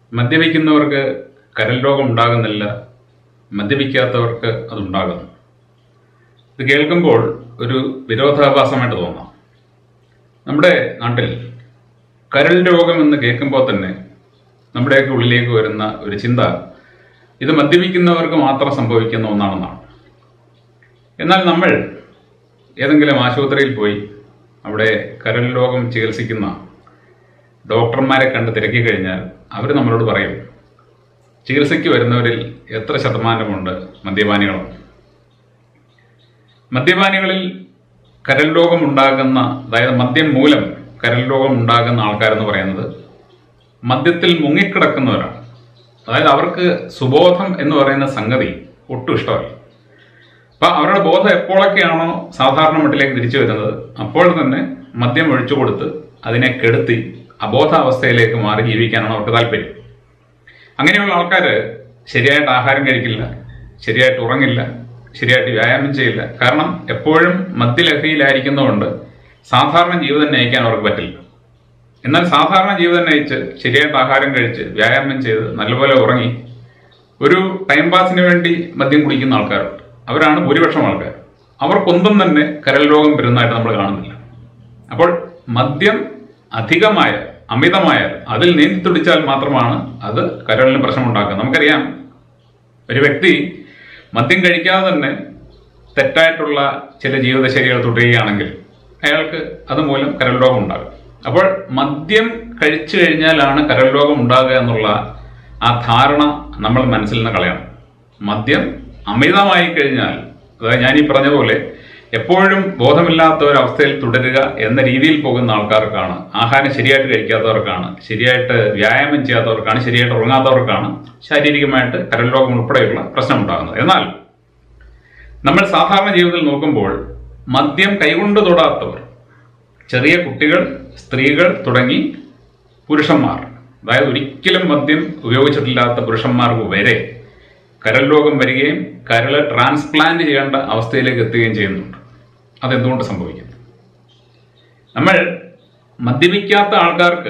മദ്യപിക്കുന്നവർക്ക് കരൽ രോഗം ഉണ്ടാകുന്നില്ല മദ്യപിക്കാത്തവർക്ക് അതുണ്ടാകുന്നു ഇത് കേൾക്കുമ്പോൾ ഒരു വിരോധാഭാസമായിട്ട് തോന്നാം നമ്മുടെ നാട്ടിൽ കരൾ രോഗം എന്ന് കേൾക്കുമ്പോൾ തന്നെ നമ്മുടെയൊക്കെ ഉള്ളിലേക്ക് വരുന്ന ഒരു ചിന്ത ഇത് മദ്യപിക്കുന്നവർക്ക് മാത്രം സംഭവിക്കുന്ന ഒന്നാണെന്നാണ് എന്നാൽ നമ്മൾ ഏതെങ്കിലും ആശുപത്രിയിൽ പോയി അവിടെ കരൾ രോഗം ചികിത്സിക്കുന്ന ഡോക്ടർമാരെ കണ്ട് തിരക്കി കഴിഞ്ഞാൽ അവർ നമ്മളോട് പറയും ചികിത്സയ്ക്ക് വരുന്നവരിൽ എത്ര ശതമാനമുണ്ട് മദ്യപാനികളാണ് മദ്യപാനികളിൽ കരൾ രോഗം ഉണ്ടാകുന്ന അതായത് മദ്യം മൂലം കരൾ രോഗം ഉണ്ടാകുന്ന ആൾക്കാരെന്ന് പറയുന്നത് മദ്യത്തിൽ മുങ്ങിക്കിടക്കുന്നവരാണ് അതായത് അവർക്ക് സുബോധം എന്ന് പറയുന്ന സംഗതി ഒട്ടും ഇഷ്ടമല്ല അപ്പൊ അവരുടെ ബോധം എപ്പോഴൊക്കെയാണോ സാധാരണ മട്ടിലേക്ക് തിരിച്ചു വരുന്നത് അപ്പോൾ തന്നെ മദ്യം ഒഴിച്ചു കൊടുത്ത് അതിനെ കെടുത്തി അബോധാവസ്ഥയിലേക്ക് മാറി ജീവിക്കാനാണ് അവർക്ക് താല്പര്യം അങ്ങനെയുള്ള ആൾക്കാർ ശരിയായിട്ട് ആഹാരം കഴിക്കില്ല ശരിയായിട്ട് ഉറങ്ങില്ല ശരിയായിട്ട് വ്യായാമം ചെയ്യില്ല കാരണം എപ്പോഴും മദ്യലഹരിയിലായിരിക്കുന്നതുകൊണ്ട് സാധാരണ ജീവിതം നയിക്കാൻ അവർക്ക് പറ്റില്ല എന്നാൽ സാധാരണ ജീവിതം നയിച്ച് ശരിയായിട്ട് ആഹാരം കഴിച്ച് വ്യായാമം ചെയ്ത് നല്ലപോലെ ഉറങ്ങി ഒരു ടൈം പാസിന് വേണ്ടി മദ്യം കുടിക്കുന്ന ആൾക്കാരുണ്ട് അവരാണ് ഭൂരിപക്ഷം ആൾക്കാർ അവർക്കൊന്നും തന്നെ കരൾ രോഗം വരുന്നതായിട്ട് നമ്മൾ കാണുന്നില്ല അപ്പോൾ മദ്യം അധികമായ അമിതമായാൽ അതിൽ നീന്തി തുടിച്ചാൽ മാത്രമാണ് അത് കരളിന് പ്രശ്നമുണ്ടാക്കുക നമുക്കറിയാം ഒരു വ്യക്തി മദ്യം കഴിക്കാതെ തന്നെ തെറ്റായിട്ടുള്ള ചില ജീവിതശൈലികൾ തുടരുകയാണെങ്കിൽ അയാൾക്ക് അതുമൂലം കരൾ രോഗം ഉണ്ടാകും അപ്പോൾ മദ്യം കഴിച്ചു കഴിഞ്ഞാലാണ് കരൾ രോഗം ഉണ്ടാകുക എന്നുള്ള ആ ധാരണ നമ്മൾ മനസ്സിൽ നിന്ന് കളയണം മദ്യം അമിതമായി കഴിഞ്ഞാൽ അതായത് ഞാൻ ഈ പറഞ്ഞതുപോലെ എപ്പോഴും ബോധമില്ലാത്ത ഒരു അവസ്ഥയിൽ തുടരുക എന്ന രീതിയിൽ പോകുന്ന ആൾക്കാർക്കാണ് ആഹാരം ശരിയായിട്ട് കഴിക്കാത്തവർക്കാണ് ശരിയായിട്ട് വ്യായാമം ചെയ്യാത്തവർക്കാണ് ശരിയായിട്ട് ഉറങ്ങാത്തവർക്കാണ് ശാരീരികമായിട്ട് കരൾ രോഗം ഉൾപ്പെടെയുള്ള പ്രശ്നമുണ്ടാകുന്നത് എന്നാൽ നമ്മൾ സാധാരണ ജീവിതത്തിൽ നോക്കുമ്പോൾ മദ്യം കൈകൊണ്ട് തൊടാത്തവർ ചെറിയ കുട്ടികൾ സ്ത്രീകൾ തുടങ്ങി പുരുഷന്മാർ അതായത് ഒരിക്കലും മദ്യം ഉപയോഗിച്ചിട്ടില്ലാത്ത പുരുഷന്മാർക്ക് വരെ കരൾ രോഗം വരികയും കരള് ട്രാൻസ്പ്ലാന്റ് ചെയ്യേണ്ട അവസ്ഥയിലേക്ക് എത്തുകയും ചെയ്യുന്നുണ്ട് അതെന്തുകൊണ്ട് സംഭവിക്കുന്നു നമ്മൾ മദ്യപിക്കാത്ത ആൾക്കാർക്ക്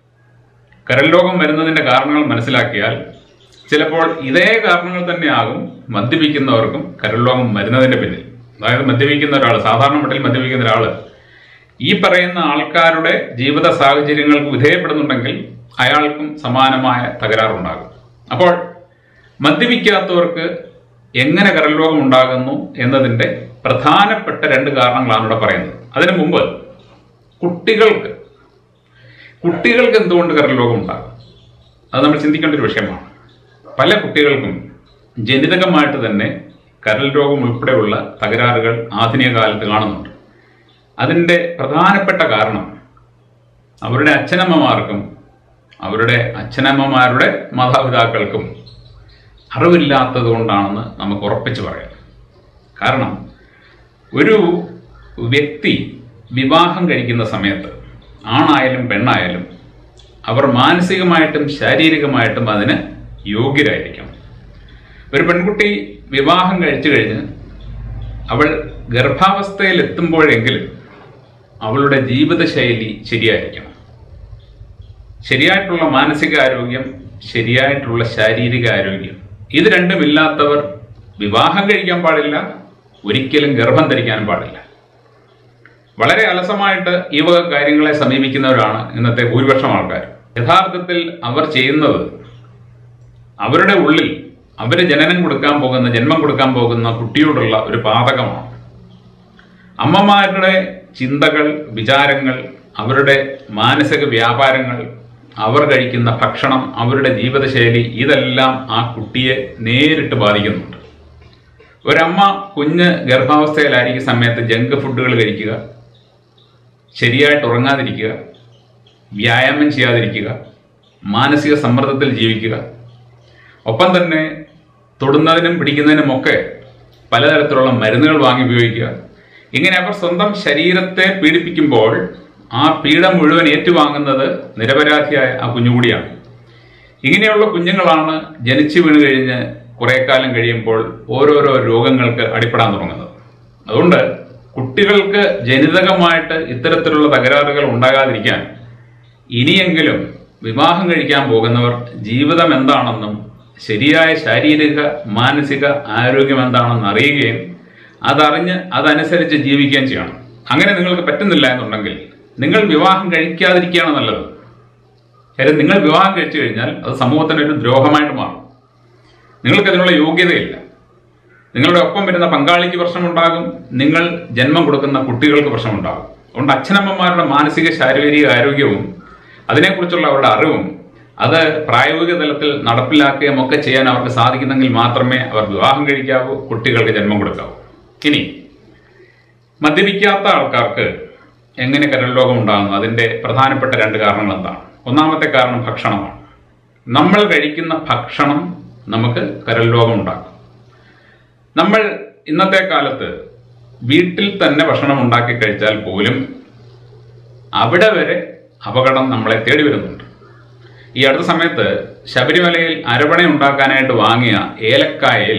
കരൾ രോഗം വരുന്നതിന്റെ കാരണങ്ങൾ മനസ്സിലാക്കിയാൽ ചിലപ്പോൾ ഇതേ കാരണങ്ങൾ തന്നെയാകും മദ്യപിക്കുന്നവർക്കും കരൾ രോഗം വരുന്നതിന്റെ പിന്നിൽ അതായത് മദ്യപിക്കുന്ന ഒരാൾ സാധാരണ മട്ടിൽ മദ്യപിക്കുന്ന ഒരാൾ ഈ പറയുന്ന ആൾക്കാരുടെ ജീവിത സാഹചര്യങ്ങൾക്ക് വിധേയപ്പെടുന്നുണ്ടെങ്കിൽ അയാൾക്കും സമാനമായ തകരാറുണ്ടാകും അപ്പോൾ മദ്യപിക്കാത്തവർക്ക് എങ്ങനെ കരൾ രോഗം ഉണ്ടാകുന്നു എന്നതിന്റെ പ്രധാനപ്പെട്ട രണ്ട് കാരണങ്ങളാണ് ഇവിടെ പറയുന്നത് അതിനു മുമ്പ് കുട്ടികൾക്ക് കുട്ടികൾക്ക് എന്തുകൊണ്ട് കരൾ രോഗം ഉണ്ടാകും അത് നമ്മൾ ചിന്തിക്കേണ്ട ഒരു വിഷയമാണ് പല കുട്ടികൾക്കും ജനിതകമായിട്ട് തന്നെ കരൾ രോഗം ഉൾപ്പെടെയുള്ള തകരാറുകൾ ആധുനിക കാലത്ത് കാണുന്നുണ്ട് അതിൻ്റെ പ്രധാനപ്പെട്ട കാരണം അവരുടെ അച്ഛനമ്മമാർക്കും അവരുടെ അച്ഛനമ്മമാരുടെ മാതാപിതാക്കൾക്കും അറിവില്ലാത്തത് കൊണ്ടാണെന്ന് നമുക്ക് ഉറപ്പിച്ച് പറയാം കാരണം ഒരു വ്യക്തി വിവാഹം കഴിക്കുന്ന സമയത്ത് ആണായാലും പെണ്ണായാലും അവർ മാനസികമായിട്ടും ശാരീരികമായിട്ടും അതിന് യോഗ്യരായിരിക്കണം ഒരു പെൺകുട്ടി വിവാഹം കഴിച്ചു കഴിഞ്ഞ് അവൾ ഗർഭാവസ്ഥയിൽ എത്തുമ്പോഴെങ്കിലും അവളുടെ ജീവിതശൈലി ശരിയായിരിക്കണം ശരിയായിട്ടുള്ള മാനസികാരോഗ്യം ശരിയായിട്ടുള്ള ശാരീരിക ആരോഗ്യം ഇത് രണ്ടും ഇല്ലാത്തവർ വിവാഹം കഴിക്കാൻ പാടില്ല ഒരിക്കലും ഗർഭം ധരിക്കാനും പാടില്ല വളരെ അലസമായിട്ട് ഈ വക കാര്യങ്ങളെ സമീപിക്കുന്നവരാണ് ഇന്നത്തെ ഭൂരിപക്ഷം ആൾക്കാർ യഥാർത്ഥത്തിൽ അവർ ചെയ്യുന്നത് അവരുടെ ഉള്ളിൽ അവര് ജനനം കൊടുക്കാൻ പോകുന്ന ജന്മം കൊടുക്കാൻ പോകുന്ന കുട്ടിയോടുള്ള ഒരു പാതകമാണ് അമ്മമാരുടെ ചിന്തകൾ വിചാരങ്ങൾ അവരുടെ മാനസിക വ്യാപാരങ്ങൾ അവർ കഴിക്കുന്ന ഭക്ഷണം അവരുടെ ജീവിതശൈലി ഇതെല്ലാം ആ കുട്ടിയെ നേരിട്ട് ബാധിക്കുന്നുണ്ട് ഒരമ്മ കുഞ്ഞ് ഗർഭാവസ്ഥയിലായിരിക്കുന്ന സമയത്ത് ജങ്ക് ഫുഡുകൾ കഴിക്കുക ശരിയായിട്ട് ഉറങ്ങാതിരിക്കുക വ്യായാമം ചെയ്യാതിരിക്കുക മാനസിക സമ്മർദ്ദത്തിൽ ജീവിക്കുക ഒപ്പം തന്നെ തൊടുന്നതിനും പിടിക്കുന്നതിനുമൊക്കെ പലതരത്തിലുള്ള മരുന്നുകൾ വാങ്ങി ഉപയോഗിക്കുക ഇങ്ങനെ അവർ സ്വന്തം ശരീരത്തെ പീഡിപ്പിക്കുമ്പോൾ ആ പീഡ മുഴുവൻ ഏറ്റുവാങ്ങുന്നത് നിരപരാധിയായ ആ കുഞ്ഞുകൂടിയാണ് ഇങ്ങനെയുള്ള കുഞ്ഞുങ്ങളാണ് ജനിച്ചു വീണ് കഴിഞ്ഞ് കുറെ കാലം കഴിയുമ്പോൾ ഓരോരോ രോഗങ്ങൾക്ക് അടിപ്പെടാൻ തുടങ്ങുന്നത് അതുകൊണ്ട് കുട്ടികൾക്ക് ജനിതകമായിട്ട് ഇത്തരത്തിലുള്ള തകരാറുകൾ ഉണ്ടാകാതിരിക്കാൻ ഇനിയെങ്കിലും വിവാഹം കഴിക്കാൻ പോകുന്നവർ ജീവിതം എന്താണെന്നും ശരിയായ ശാരീരിക മാനസിക ആരോഗ്യം എന്താണെന്ന് അറിയുകയും അതറിഞ്ഞ് അതനുസരിച്ച് ജീവിക്കുകയും ചെയ്യണം അങ്ങനെ നിങ്ങൾക്ക് പറ്റുന്നില്ല എന്നുണ്ടെങ്കിൽ നിങ്ങൾ വിവാഹം കഴിക്കാതിരിക്കുകയാണ് നല്ലത് കാര്യം നിങ്ങൾ വിവാഹം കഴിച്ചു കഴിഞ്ഞാൽ അത് സമൂഹത്തിന് ഒരു ദ്രോഹമായിട്ട് മാറും നിങ്ങൾക്ക് അതിനുള്ള യോഗ്യതയില്ല നിങ്ങളുടെ ഒപ്പം വരുന്ന പങ്കാളിക്ക് പ്രശ്നമുണ്ടാകും നിങ്ങൾ ജന്മം കൊടുക്കുന്ന കുട്ടികൾക്ക് പ്രശ്നമുണ്ടാകും അതുകൊണ്ട് അച്ഛനമ്മമാരുടെ മാനസിക ശാരീരിക ആരോഗ്യവും അതിനെക്കുറിച്ചുള്ള അവരുടെ അറിവും അത് പ്രായോഗിക തലത്തിൽ നടപ്പിലാക്കുകയും ഒക്കെ ചെയ്യാൻ അവർക്ക് സാധിക്കുന്നെങ്കിൽ മാത്രമേ അവർ വിവാഹം കഴിക്കാവൂ കുട്ടികൾക്ക് ജന്മം കൊടുക്കാവൂ ഇനി മദ്യപിക്കാത്ത ആൾക്കാർക്ക് എങ്ങനെ കരൾ രോഗം ഉണ്ടാകുന്നു അതിന്റെ പ്രധാനപ്പെട്ട രണ്ട് കാരണങ്ങൾ എന്താണ് ഒന്നാമത്തെ കാരണം ഭക്ഷണമാണ് നമ്മൾ കഴിക്കുന്ന ഭക്ഷണം നമുക്ക് കരൾ രോഗം ഉണ്ടാക്കും നമ്മൾ ഇന്നത്തെ കാലത്ത് വീട്ടിൽ തന്നെ ഭക്ഷണം ഉണ്ടാക്കി കഴിച്ചാൽ പോലും അവിടെ വരെ അപകടം നമ്മളെ തേടി വരുന്നുണ്ട് ഈ അടുത്ത സമയത്ത് ശബരിമലയിൽ അരവണ ഉണ്ടാക്കാനായിട്ട് വാങ്ങിയ ഏലക്കായയിൽ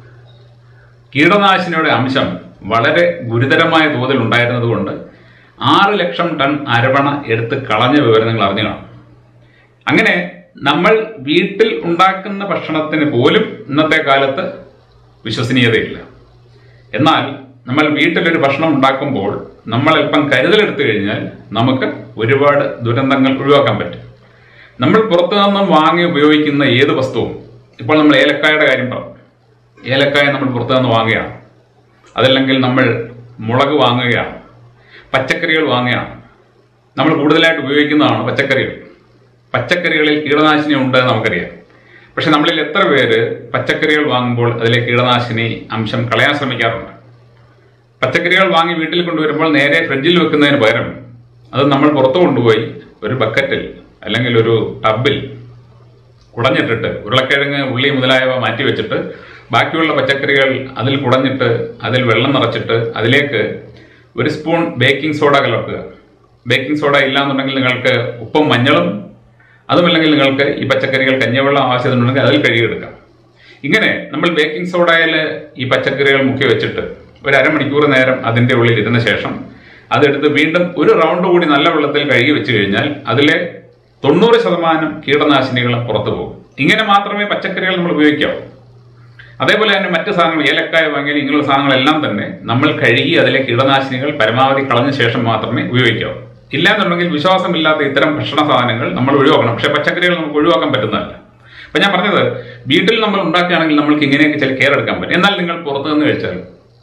കീടനാശിനിയുടെ അംശം വളരെ ഗുരുതരമായ തോതിൽ ഉണ്ടായിരുന്നത് കൊണ്ട് ആറ് ലക്ഷം ടൺ അരവണ എടുത്ത് കളഞ്ഞ വിവരം നിങ്ങൾ അറിഞ്ഞു കാണും അങ്ങനെ നമ്മൾ വീട്ടിൽ ഉണ്ടാക്കുന്ന ഭക്ഷണത്തിന് പോലും ഇന്നത്തെ കാലത്ത് വിശ്വസനീയതയില്ല എന്നാൽ നമ്മൾ വീട്ടിലൊരു ഭക്ഷണം ഉണ്ടാക്കുമ്പോൾ നമ്മൾ അല്പം കരുതലെടുത്തു കഴിഞ്ഞാൽ നമുക്ക് ഒരുപാട് ദുരന്തങ്ങൾ ഒഴിവാക്കാൻ പറ്റും നമ്മൾ പുറത്തു നിന്നും വാങ്ങി ഉപയോഗിക്കുന്ന ഏത് വസ്തുവും ഇപ്പോൾ നമ്മൾ ഏലക്കായുടെ കാര്യം പറഞ്ഞു ഏലക്കായ നമ്മൾ പുറത്തു നിന്ന് വാങ്ങുകയാണ് അതല്ലെങ്കിൽ നമ്മൾ മുളക് വാങ്ങുകയാണ് പച്ചക്കറികൾ വാങ്ങുകയാണ് നമ്മൾ കൂടുതലായിട്ട് ഉപയോഗിക്കുന്നതാണ് പച്ചക്കറികൾ പച്ചക്കറികളിൽ കീടനാശിനി ഉണ്ട് എന്ന് നമുക്കറിയാം പക്ഷെ നമ്മളിൽ എത്ര പേര് പച്ചക്കറികൾ വാങ്ങുമ്പോൾ അതിലെ കീടനാശിനി അംശം കളയാൻ ശ്രമിക്കാറുണ്ട് പച്ചക്കറികൾ വാങ്ങി വീട്ടിൽ കൊണ്ടുവരുമ്പോൾ നേരെ ഫ്രിഡ്ജിൽ വെക്കുന്നതിന് പകരം അത് നമ്മൾ പുറത്തു കൊണ്ടുപോയി ഒരു ബക്കറ്റിൽ അല്ലെങ്കിൽ ഒരു ടബിൽ കുടഞ്ഞിട്ടിട്ട് ഉരുളക്കിഴങ്ങ് ഉള്ളി മുതലായവ മാറ്റി വെച്ചിട്ട് ബാക്കിയുള്ള പച്ചക്കറികൾ അതിൽ കുടഞ്ഞിട്ട് അതിൽ വെള്ളം നിറച്ചിട്ട് അതിലേക്ക് ഒരു സ്പൂൺ ബേക്കിംഗ് സോഡ കലർത്തുക ബേക്കിംഗ് സോഡ ഇല്ലാന്നുണ്ടെങ്കിൽ നിങ്ങൾക്ക് ഉപ്പും മഞ്ഞളും അതുമല്ലെങ്കിൽ നിങ്ങൾക്ക് ഈ പച്ചക്കറികൾ കഞ്ഞിവെള്ളം ആവശ്യത്തിനുണ്ടെങ്കിൽ അതിൽ കഴുകിയെടുക്കാം ഇങ്ങനെ നമ്മൾ ബേക്കിംഗ് സോഡയിൽ ഈ പച്ചക്കറികൾ മുക്കി വെച്ചിട്ട് ഒരു അരമണിക്കൂർ നേരം അതിൻ്റെ ഉള്ളിൽ ഇരുന്ന ശേഷം അതെടുത്ത് വീണ്ടും ഒരു റൗണ്ട് കൂടി നല്ല വെള്ളത്തിൽ കഴുകി വെച്ച് കഴിഞ്ഞാൽ അതിലെ തൊണ്ണൂറ് ശതമാനം കീടനാശിനികളും പുറത്തു പോകും ഇങ്ങനെ മാത്രമേ പച്ചക്കറികൾ നമ്മൾ ഉപയോഗിക്കാവൂ അതേപോലെ തന്നെ മറ്റ് സാധനങ്ങൾ ഏലക്കായ വാങ്ങിയാൽ ഇങ്ങനെയുള്ള സാധനങ്ങളെല്ലാം തന്നെ നമ്മൾ കഴുകി അതിലെ കീടനാശിനികൾ പരമാവധി കളഞ്ഞ ശേഷം മാത്രമേ ഉപയോഗിക്കാവൂ ഇല്ലാന്നുണ്ടെങ്കിൽ വിശ്വാസമില്ലാത്ത ഇത്തരം ഭക്ഷണ സാധനങ്ങൾ നമ്മൾ ഒഴിവാക്കണം പക്ഷേ പച്ചക്കറികൾ നമുക്ക് ഒഴിവാക്കാൻ പറ്റുന്നതല്ല അപ്പൊ ഞാൻ പറഞ്ഞത് വീട്ടിൽ നമ്മൾ ഉണ്ടാക്കുകയാണെങ്കിൽ നമ്മൾക്ക് ഇങ്ങനെയൊക്കെ ചില കെയർ എടുക്കാൻ പറ്റും എന്നാൽ നിങ്ങൾ പുറത്തു നിന്ന് കഴിച്ചാൽ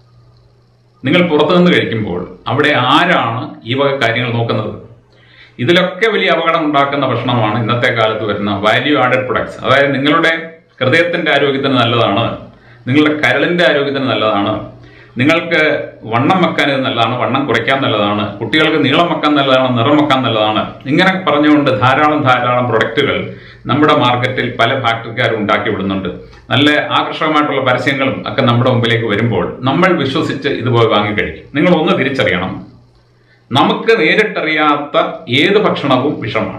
നിങ്ങൾ പുറത്തു നിന്ന് കഴിക്കുമ്പോൾ അവിടെ ആരാണ് ഈ വക കാര്യങ്ങൾ നോക്കുന്നത് ഇതിലൊക്കെ വലിയ അപകടം ഉണ്ടാക്കുന്ന ഭക്ഷണമാണ് ഇന്നത്തെ കാലത്ത് വരുന്ന വാല്യൂ ആഡഡ് പ്രൊഡക്ട്സ് അതായത് നിങ്ങളുടെ ഹൃദയത്തിന്റെ ആരോഗ്യത്തിന് നല്ലതാണ് നിങ്ങളുടെ കരളിന്റെ ആരോഗ്യത്തിന് നല്ലതാണ് നിങ്ങൾക്ക് വണ്ണം വെക്കാൻ ഇത് നല്ലതാണ് വണ്ണം കുറയ്ക്കാൻ നല്ലതാണ് കുട്ടികൾക്ക് നീളം വെക്കാൻ നല്ലതാണ് നിറം വെക്കാൻ നല്ലതാണ് ഇങ്ങനെ പറഞ്ഞുകൊണ്ട് ധാരാളം ധാരാളം പ്രൊഡക്റ്റുകൾ നമ്മുടെ മാർക്കറ്റിൽ പല ഫാക്ടറിക്കാരും ഉണ്ടാക്കി വിടുന്നുണ്ട് നല്ല ആകർഷകമായിട്ടുള്ള പരസ്യങ്ങളും ഒക്കെ നമ്മുടെ മുമ്പിലേക്ക് വരുമ്പോൾ നമ്മൾ വിശ്വസിച്ച് ഇതുപോലെ വാങ്ങിക്കഴിക്കും നിങ്ങൾ ഒന്ന് തിരിച്ചറിയണം നമുക്ക് നേരിട്ടറിയാത്ത ഏത് ഭക്ഷണവും വിഷമാണ്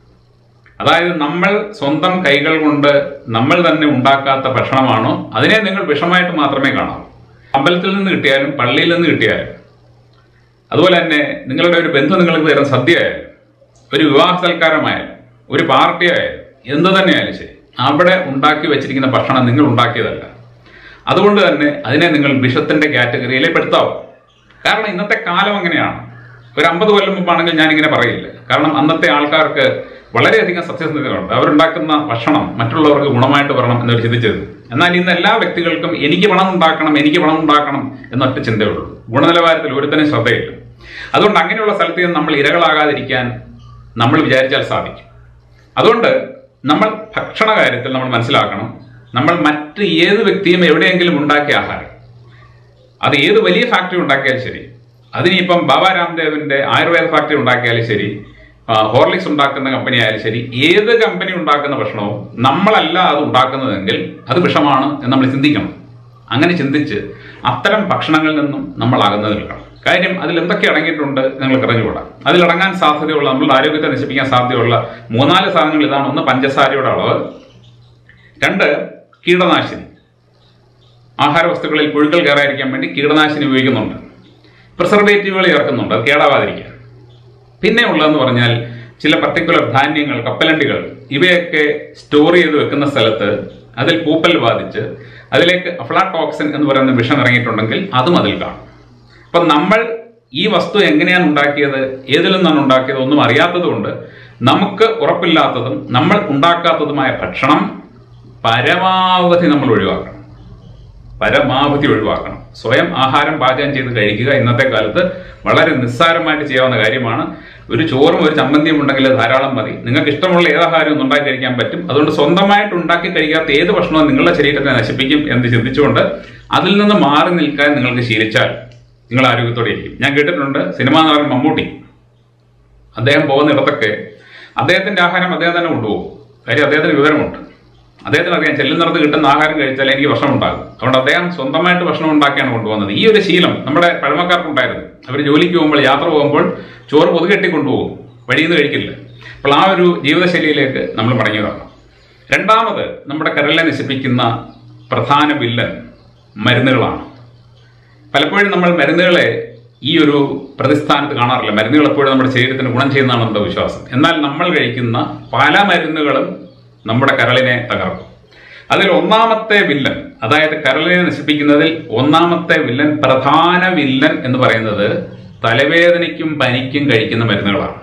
അതായത് നമ്മൾ സ്വന്തം കൈകൾ കൊണ്ട് നമ്മൾ തന്നെ ഉണ്ടാക്കാത്ത ഭക്ഷണമാണോ അതിനെ നിങ്ങൾ വിഷമായിട്ട് മാത്രമേ കാണാവൂ അമ്പലത്തിൽ നിന്ന് കിട്ടിയാലും പള്ളിയിൽ നിന്ന് കിട്ടിയാലും അതുപോലെ തന്നെ നിങ്ങളുടെ ഒരു ബന്ധു നിങ്ങൾക്ക് തരുന്ന സദ്യ ആയാലും ഒരു വിവാഹ സൽക്കാരമായാലും ഒരു പാർട്ടി ആയാലും എന്ത് തന്നെയായാലും ശരി അവിടെ ഉണ്ടാക്കി വെച്ചിരിക്കുന്ന ഭക്ഷണം നിങ്ങൾ ഉണ്ടാക്കിയതല്ല അതുകൊണ്ട് തന്നെ അതിനെ നിങ്ങൾ വിഷത്തിന്റെ കാറ്റഗറിയിലെ പെടുത്താവും കാരണം ഇന്നത്തെ കാലം അങ്ങനെയാണ് ഒരു അമ്പത് കൊല്ലം മുമ്പാണെങ്കിൽ ഞാൻ ഇങ്ങനെ പറയില്ല കാരണം അന്നത്തെ ആൾക്കാർക്ക് വളരെയധികം സത്യസന്ധതകളുണ്ട് അവരുണ്ടാക്കുന്ന ഭക്ഷണം മറ്റുള്ളവർക്ക് ഗുണമായിട്ട് വരണം എന്നൊരു ചിന്തിച്ചിരുന്നു എന്നാൽ ഇന്ന് എല്ലാ വ്യക്തികൾക്കും എനിക്ക് പണം ഉണ്ടാക്കണം എനിക്ക് പണം ഉണ്ടാക്കണം എന്നൊറ്റ ചിന്തയുള്ളൂ ഗുണനിലവാരത്തിൽ ഒരുത്തനും ശ്രദ്ധയില്ല അതുകൊണ്ട് അങ്ങനെയുള്ള സ്ഥലത്ത് നിന്ന് നമ്മൾ ഇരകളാകാതിരിക്കാൻ നമ്മൾ വിചാരിച്ചാൽ സാധിക്കും അതുകൊണ്ട് നമ്മൾ ഭക്ഷണ കാര്യത്തിൽ നമ്മൾ മനസ്സിലാക്കണം നമ്മൾ മറ്റ് ഏത് വ്യക്തിയും എവിടെയെങ്കിലും ഉണ്ടാക്കിയ ആഹാരം അത് ഏത് വലിയ ഫാക്ടറി ഉണ്ടാക്കിയാലും ശരി അതിനിപ്പം ബാബ രാംദേവിന്റെ ആയുർവേദ ഫാക്ടറി ഉണ്ടാക്കിയാലും ശരി ആ, ഹോർലിക്സ് ഉണ്ടാക്കുന്ന കമ്പനി ആയാലും ശരി ഏത് കമ്പനി ഉണ്ടാക്കുന്ന ഭക്ഷണവും നമ്മളല്ല അത് ഉണ്ടാക്കുന്നതെങ്കിൽ അത് വിഷമാണ് എന്ന് നമ്മൾ ചിന്തിക്കണം അങ്ങനെ ചിന്തിച്ച് അത്തരം ഭക്ഷണങ്ങളിൽ നിന്നും നമ്മൾ അകന്നു നിൽക്കണം കാര്യം അതിൽ എന്തൊക്കെ അടങ്ങിയിട്ടുണ്ട് നിങ്ങൾക്ക് അറിഞ്ഞുകൂടാ അതിലടങ്ങാൻ സാധ്യതയുള്ള നമ്മളുടെ ആരോഗ്യത്തെ നശിപ്പിക്കാൻ സാധ്യതയുള്ള മൂന്നാല് സാധനങ്ങൾ ഇതാണ് ഒന്ന് പഞ്ചസാരയുടെ അളവ് രണ്ട് കീടനാശിനി ആഹാര വസ്തുക്കളിൽ പുഴുക്കൾ കയറാതിരിക്കാൻ വേണ്ടി കീടനാശിനി ഉപയോഗിക്കുന്നുണ്ട് പ്രിസർവേറ്റീവുകൾ ചേർക്കുന്നുണ്ട് അത് കേടാവാതിരിക്കാൻ പിന്നെ ഉള്ളതെന്ന് പറഞ്ഞാൽ ചില പർട്ടിക്കുലർ ധാന്യങ്ങൾ കപ്പലണ്ടികൾ ഇവയൊക്കെ സ്റ്റോർ ചെയ്ത് വെക്കുന്ന സ്ഥലത്ത് അതിൽ പൂപ്പൽ ബാധിച്ച് അതിലേക്ക് അഫ്ലാടോക്സിൻ എന്ന് പറയുന്ന വിഷം ഇറങ്ങിയിട്ടുണ്ടെങ്കിൽ അതും അതിൽ കാണും അപ്പൊ നമ്മൾ ഈ വസ്തു എങ്ങനെയാണ് ഉണ്ടാക്കിയത് ഏതിൽ നിന്നാണ് ഉണ്ടാക്കിയത് ഒന്നും അറിയാത്തതുകൊണ്ട് നമുക്ക് ഉറപ്പില്ലാത്തതും നമ്മൾ ഉണ്ടാക്കാത്തതുമായ ഭക്ഷണം പരമാവധി നമ്മൾ ഒഴിവാക്കണം പരമാവധി ഒഴിവാക്കണം സ്വയം ആഹാരം പാചകം ചെയ്ത് കഴിക്കുക ഇന്നത്തെ കാലത്ത് വളരെ നിസ്സാരമായിട്ട് ചെയ്യാവുന്ന കാര്യമാണ് ഒരു ചോറും ഒരു ചമ്മന്തിയും ഉണ്ടെങ്കിൽ അത് ധാരാളം മതി നിങ്ങൾക്ക് ഇഷ്ടമുള്ള ഏത് ആഹാരവും ഒന്ന് ഉണ്ടാക്കി കഴിക്കാൻ പറ്റും അതുകൊണ്ട് സ്വന്തമായിട്ട് ഉണ്ടാക്കി കഴിക്കാത്ത ഏത് ഭക്ഷണവും നിങ്ങളുടെ ശരീരത്തെ നശിപ്പിക്കും എന്ന് ചിന്തിച്ചുകൊണ്ട് അതിൽ നിന്ന് മാറി നിൽക്കാൻ നിങ്ങൾക്ക് ശീലിച്ചാൽ നിങ്ങൾ ആരോഗ്യത്തോടെ ഇരിക്കും ഞാൻ കേട്ടിട്ടുണ്ട് സിനിമാ നടൻ മമ്മൂട്ടി അദ്ദേഹം പോകുന്നിടത്തൊക്കെ അദ്ദേഹത്തിന്റെ ആഹാരം അദ്ദേഹം തന്നെ കൊണ്ടുപോകും കാര്യം അദ്ദേഹത്തിന് വിവരമുണ്ട് അദ്ദേഹത്തിന് അറിയാം ചെല്ലുന്നിടത്ത് കിട്ടുന്ന ആഹാരം കഴിച്ചാൽ എനിക്ക് ഭക്ഷണം ഉണ്ടാകും അതുകൊണ്ട് അദ്ദേഹം സ്വന്തമായിട്ട് ഭക്ഷണം ഉണ്ടാക്കിയാണ് കൊണ്ടുപോകുന്നത് ഈ ഒരു ശീലം നമ്മുടെ പഴമക്കാർക്കുണ്ടായിരുന്നു അവർ ജോലിക്ക് പോകുമ്പോൾ യാത്ര പോകുമ്പോൾ ചോറ് പൊതുകെട്ടി കൊണ്ടുപോകും വഴിയിൽ നിന്ന് കഴിക്കില്ല അപ്പോൾ ആ ഒരു ജീവിതശൈലിയിലേക്ക് നമ്മൾ മടങ്ങി വരണം രണ്ടാമത് നമ്മുടെ കരളിനെ നശിപ്പിക്കുന്ന പ്രധാന വില്ലൻ മരുന്നുകളാണ് പലപ്പോഴും നമ്മൾ മരുന്നുകളെ ഈ ഒരു പ്രതിസ്ഥാനത്ത് കാണാറില്ല മരുന്നുകൾ എപ്പോഴും നമ്മുടെ ശരീരത്തിന് ഗുണം ചെയ്യുന്നതാണ് നമ്മുടെ വിശ്വാസം എന്നാൽ നമ്മൾ കഴിക്കുന്ന പല മരുന്നുകളും നമ്മുടെ കരളിനെ തകർക്കും അതിൽ ഒന്നാമത്തെ വില്ലൻ അതായത് കരളിനെ നശിപ്പിക്കുന്നതിൽ ഒന്നാമത്തെ വില്ലൻ പ്രധാന വില്ലൻ എന്ന് പറയുന്നത് തലവേദനയ്ക്കും പനിക്കും കഴിക്കുന്ന മരുന്നുകളാണ്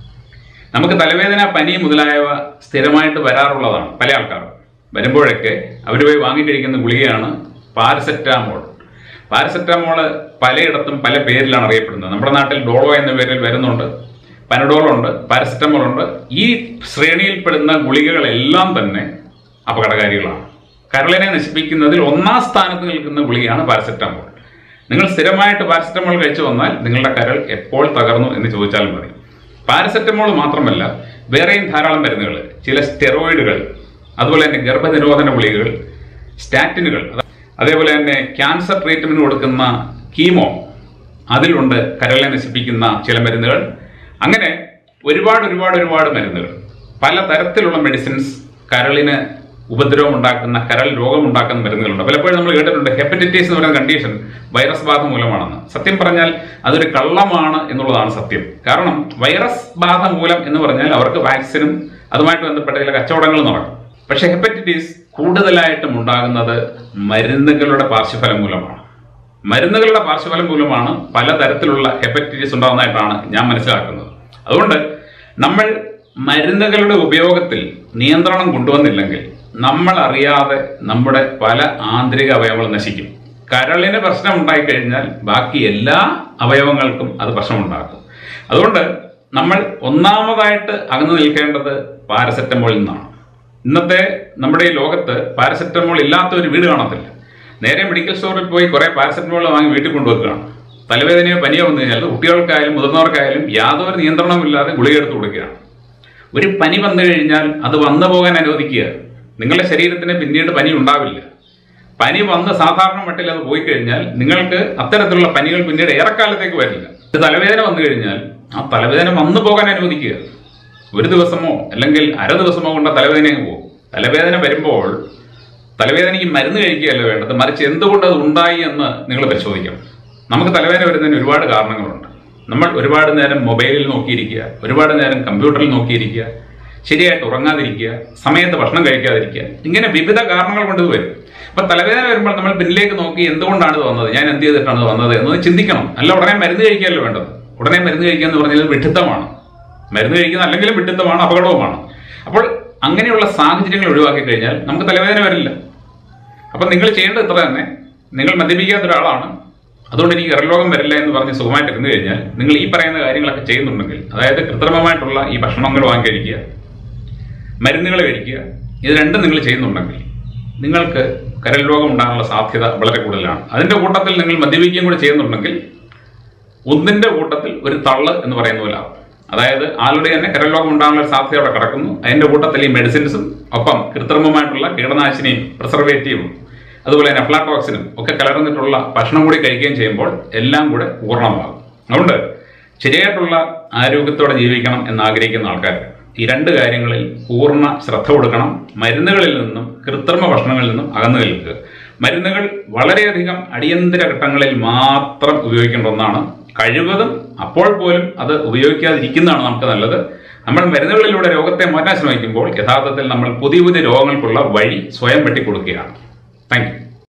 നമുക്ക് തലവേദന പനി മുതലായവ സ്ഥിരമായിട്ട് വരാറുള്ളതാണ് പല ആൾക്കാർ വരുമ്പോഴൊക്കെ അവർ പോയി വാങ്ങിക്കഴിക്കുന്ന ഗുളികയാണ് പാരസെറ്റാമോൾ പാരസെറ്റാമോള് പലയിടത്തും പല പേരിലാണ് അറിയപ്പെടുന്നത് നമ്മുടെ നാട്ടിൽ ഡോളോ എന്ന പേരിൽ വരുന്നുണ്ട് പനഡോളുണ്ട് പാരസെറ്റമോൾ ഉണ്ട് ഈ ശ്രേണിയിൽപ്പെടുന്ന ഗുളികകളെല്ലാം തന്നെ അപകടകാരികളാണ് കരളിനെ നശിപ്പിക്കുന്നതിൽ ഒന്നാം സ്ഥാനത്ത് നിൽക്കുന്ന ഗുളികയാണ് പാരസെറ്റാമോൾ നിങ്ങൾ സ്ഥിരമായിട്ട് പാരസെറ്റമോൾ കഴിച്ചു വന്നാൽ നിങ്ങളുടെ കരൾ എപ്പോൾ തകർന്നു എന്ന് ചോദിച്ചാൽ മതി പാരസെറ്റമോൾ മാത്രമല്ല വേറെയും ധാരാളം മരുന്നുകൾ ചില സ്റ്റെറോയിഡുകൾ അതുപോലെ തന്നെ ഗർഭനിരോധന ഗുളികകൾ സ്റ്റാറ്റിനുകൾ അതേപോലെ തന്നെ ക്യാൻസർ ട്രീറ്റ്മെന്റ് കൊടുക്കുന്ന കീമോ അതിലുണ്ട് കരളിനെ നശിപ്പിക്കുന്ന ചില മരുന്നുകൾ അങ്ങനെ ഒരുപാട് ഒരുപാട് ഒരുപാട് മരുന്നുകൾ പല തരത്തിലുള്ള മെഡിസിൻസ് കരളിന് ഉപദ്രവം ഉണ്ടാക്കുന്ന കരൾ രോഗം ഉണ്ടാക്കുന്ന മരുന്നുകളുണ്ട് പലപ്പോഴും നമ്മൾ കേട്ടിട്ടുണ്ട് ഹെപ്പറ്റൈറ്റിസ് എന്ന് പറയുന്ന കണ്ടീഷൻ വൈറസ് ബാധ മൂലമാണെന്ന് സത്യം പറഞ്ഞാൽ അതൊരു കള്ളമാണ് എന്നുള്ളതാണ് സത്യം കാരണം വൈറസ് ബാധ മൂലം എന്ന് പറഞ്ഞാൽ അവർക്ക് വാക്സിനും അതുമായിട്ട് ബന്ധപ്പെട്ട ചില കച്ചവടങ്ങൾ നടക്കും പക്ഷെ ഹെപ്പറ്റൈറ്റിസ് കൂടുതലായിട്ടും ഉണ്ടാകുന്നത് മരുന്നുകളുടെ പാർശ്വഫലം മൂലമാണ് മരുന്നുകളുടെ പാർശ്വഫലം മൂലമാണ് പലതരത്തിലുള്ള ഹെപ്പറ്റൈറ്റിസ് ഉണ്ടാകുന്നതായിട്ടാണ് ഞാൻ മനസ്സിലാക്കുന്നത് അതുകൊണ്ട് നമ്മൾ മരുന്നുകളുടെ ഉപയോഗത്തിൽ നിയന്ത്രണം കൊണ്ടുവന്നില്ലെങ്കിൽ നമ്മൾ അറിയാതെ നമ്മുടെ പല ആന്തരിക അവയവങ്ങളും നശിക്കും കരളിന് പ്രശ്നം ഉണ്ടായിക്കഴിഞ്ഞാൽ ബാക്കി എല്ലാ അവയവങ്ങൾക്കും അത് പ്രശ്നമുണ്ടാക്കും അതുകൊണ്ട് നമ്മൾ ഒന്നാമതായിട്ട് അകന്നു നിൽക്കേണ്ടത് പാരസെറ്റമോളിൽ നിന്നാണ് ഇന്നത്തെ നമ്മുടെ ഈ ലോകത്ത് പാരസെറ്റമോൾ ഇല്ലാത്ത ഒരു വീട് കാണത്തില്ല നേരെ മെഡിക്കൽ സ്റ്റോറിൽ പോയി കുറെ പാരസെറ്റമോൾ വാങ്ങി വീട്ടിൽ കൊണ്ടുവെക്കുകയാണ് തലവേദനയോ പനിയോ വന്നു കഴിഞ്ഞാൽ കുട്ടികൾക്കായാലും മുതിർന്നവർക്കായാലും യാതൊരു നിയന്ത്രണമില്ലാതെ ഗുളിക എടുത്ത് കൊടുക്കുകയാണ് ഒരു പനി വന്നു കഴിഞ്ഞാൽ അത് വന്നു പോകാൻ അനുവദിക്കുക നിങ്ങളുടെ ശരീരത്തിന് പിന്നീട് പനി ഉണ്ടാവില്ല പനി വന്ന് സാധാരണ മട്ടിൽ അത് പോയി കഴിഞ്ഞാൽ നിങ്ങൾക്ക് അത്തരത്തിലുള്ള പനികൾ പിന്നീട് ഏറെക്കാലത്തേക്ക് വരില്ല ഒരു തലവേദന വന്നു കഴിഞ്ഞാൽ ആ തലവേദന വന്നു പോകാൻ അനുവദിക്കുക ഒരു ദിവസമോ അല്ലെങ്കിൽ അര ദിവസമോ കൊണ്ട് ആ തലവേദന അങ്ങ് പോകും തലവേദന വരുമ്പോൾ തലവേദനയ്ക്ക് മരുന്ന് കഴിക്കുകയല്ല വേണ്ടത് മറിച്ച് എന്തുകൊണ്ട് അത് ഉണ്ടായി എന്ന് നിങ്ങൾ പരിശോധിക്കണം നമുക്ക് തലവേദന വരുന്നതിന് ഒരുപാട് കാരണങ്ങളുണ്ട് നമ്മൾ ഒരുപാട് നേരം മൊബൈലിൽ നോക്കിയിരിക്കുക ഒരുപാട് നേരം കമ്പ്യൂട്ടറിൽ നോക്കിയിരിക്കുക ശരിയായിട്ട് ഉറങ്ങാതിരിക്കുക സമയത്ത് ഭക്ഷണം കഴിക്കാതിരിക്കുക ഇങ്ങനെ വിവിധ കാരണങ്ങൾ കൊണ്ട് ഇത് വരും അപ്പൊ തലവേദന വരുമ്പോൾ നമ്മൾ പിന്നിലേക്ക് നോക്കി എന്തുകൊണ്ടാണ് ഇത് വന്നത് ഞാൻ എന്ത് ചെയ്തിട്ടാണ് ഇത് വന്നത് എന്നത് ചിന്തിക്കണം അല്ല ഉടനെ മരുന്ന് കഴിക്കുകയല്ലോ വേണ്ടത് ഉടനെ മരുന്ന് കഴിക്കുക എന്ന് പറഞ്ഞാൽ വിഡിത്തമാണ് മരുന്ന് കഴിക്കുന്ന അല്ലെങ്കിലും വിഡിത്തമാണ് അപകടവുമാണ് അപ്പോൾ അങ്ങനെയുള്ള സാഹചര്യങ്ങൾ ഒഴിവാക്കി കഴിഞ്ഞാൽ നമുക്ക് തലവേദന വരില്ല അപ്പം നിങ്ങൾ ചെയ്യേണ്ടത് ഇത്ര തന്നെ നിങ്ങൾ മദ്യപിക്കാത്ത ഒരാളാണ് അതുകൊണ്ട് എനിക്ക് കരലോകം വരില്ല എന്ന് പറഞ്ഞ് സുഖമായിട്ട് ഇരുന്ന് കഴിഞ്ഞാൽ നിങ്ങൾ ഈ പറയുന്ന കാര്യങ്ങളൊക്കെ ചെയ്യുന്നുണ്ടെങ്കിൽ അതായത് കൃത്രിമമായിട്ടുള്ള ഈ ഭക്ഷണങ്ങൾ വാങ്ങി കഴിക്കുക മരുന്നുകൾ കഴിക്കുക ഇത് രണ്ടും നിങ്ങൾ ചെയ്യുന്നുണ്ടെങ്കിൽ നിങ്ങൾക്ക് കരൽ രോഗം ഉണ്ടാകാനുള്ള സാധ്യത വളരെ കൂടുതലാണ് അതിന്റെ കൂട്ടത്തിൽ നിങ്ങൾ മദ്യപിക്കുകയും കൂടി ചെയ്യുന്നുണ്ടെങ്കിൽ ഒന്നിന്റെ കൂട്ടത്തിൽ ഒരു തള്ള് എന്ന് പറയുന്ന പോലെ ആവും അതായത് ആളുടെ തന്നെ കരൽ രോഗം ഉണ്ടാകാനുള്ള ഒരു സാധ്യത അവിടെ കിടക്കുന്നു അതിന്റെ കൂട്ടത്തിൽ ഈ മെഡിസിൻസും ഒപ്പം കൃത്രിമമായിട്ടുള്ള കീടനാശിനിയും പ്രിസർവേറ്റീവും അതുപോലെ തന്നെ അഫ്ലാടോക്സിനും ഒക്കെ കലർന്നിട്ടുള്ള ഭക്ഷണം കൂടി കഴിക്കുകയും ചെയ്യുമ്പോൾ എല്ലാം കൂടെ പൂർണ്ണമാകും അതുകൊണ്ട് ശരിയായിട്ടുള്ള ആരോഗ്യത്തോടെ ജീവിക്കണം എന്ന് ആഗ്രഹിക്കുന്ന ആൾക്കാർ ഈ രണ്ട് കാര്യങ്ങളിൽ പൂർണ്ണ ശ്രദ്ധ കൊടുക്കണം മരുന്നുകളിൽ നിന്നും കൃത്രിമ ഭക്ഷണങ്ങളിൽ നിന്നും അകന്നു നിൽക്കുക മരുന്നുകൾ വളരെയധികം അടിയന്തര ഘട്ടങ്ങളിൽ മാത്രം ഉപയോഗിക്കേണ്ട ഒന്നാണ് കഴിവതും അപ്പോൾ പോലും അത് ഉപയോഗിക്കാതിരിക്കുന്നതാണ് നമുക്ക് നല്ലത് നമ്മൾ മരുന്നുകളിലൂടെ രോഗത്തെ മാറ്റാൻ ശ്രമിക്കുമ്പോൾ യഥാർത്ഥത്തിൽ നമ്മൾ പുതിയ പുതിയ രോഗങ്ങൾക്കുള്ള വഴി സ്വയം വെട്ടിക്കൊടുക്കുകയാണ് താങ്ക് യു